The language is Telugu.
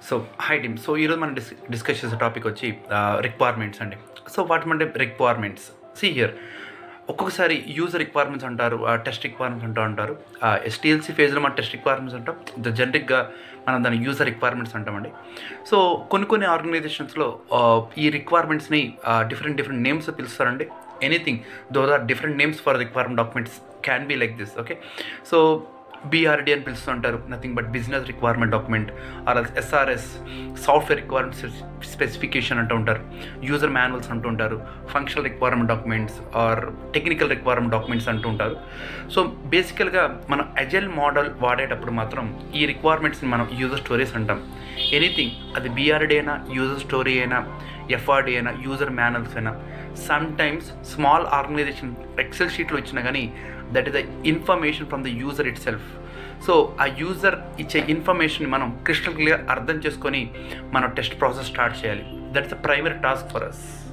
సో హై టీమ్ సో ఈరోజు మనం డిస్ డిస్కస్ చేసే టాపిక్ వచ్చి రిక్వైర్మెంట్స్ అండి సో వాటి అంటే రిక్వైర్మెంట్స్ సి హియర్ ఒక్కొక్కసారి యూజర్ రిక్వైర్మెంట్స్ అంటారు టెస్ట్ రిక్వైర్మెంట్స్ అంటూ అంటారు ఎస్టీఎల్సీ ఫేజ్లో మనం టెస్ట్ రిక్వైర్మెంట్స్ అంటాం ద జనరిక్గా మనం దాని యూజర్ రిక్వైర్మెంట్స్ అంటామండి సో కొన్ని కొన్ని ఆర్గనైజేషన్స్లో ఈ రిక్వైర్మెంట్స్ని డిఫరెంట్ డిఫరెంట్ నేమ్స్ పిలుస్తారండి anything those are different names for requirement documents can be like this okay so BRD అని పిలుస్తుంటారు nothing but business requirement document or SRS software requirement specification అంటూ ఉంటారు యూజర్ మాన్యువల్స్ అంటూ ఉంటారు functional requirement documents or technical requirement documents అంటూ ఉంటారు సో బేసికల్గా మనం అజైల్ మోడల్ వాడేటప్పుడు మాత్రం ఈ రిక్వైర్మెంట్స్ని మనం యూజర్ స్టోరీస్ అంటాం ఎనీథింగ్ అది బీఆర్డీ అయినా యూజర్ స్టోరీ అయినా ఎఫ్ఆర్డి అయినా యూజర్ మాన్యువల్స్ అయినా sometimes small organization Excel షీట్లో ఇచ్చినా కానీ that is the information from the user itself so ఆ యూజర్ ఇచ్చే ఇన్ఫర్మేషన్ మనం క్రిస్టల్ క్లియర్ అర్థం చేసుకొని మనం టెస్ట్ ప్రాసెస్ స్టార్ట్ చేయాలి that is the primary task for us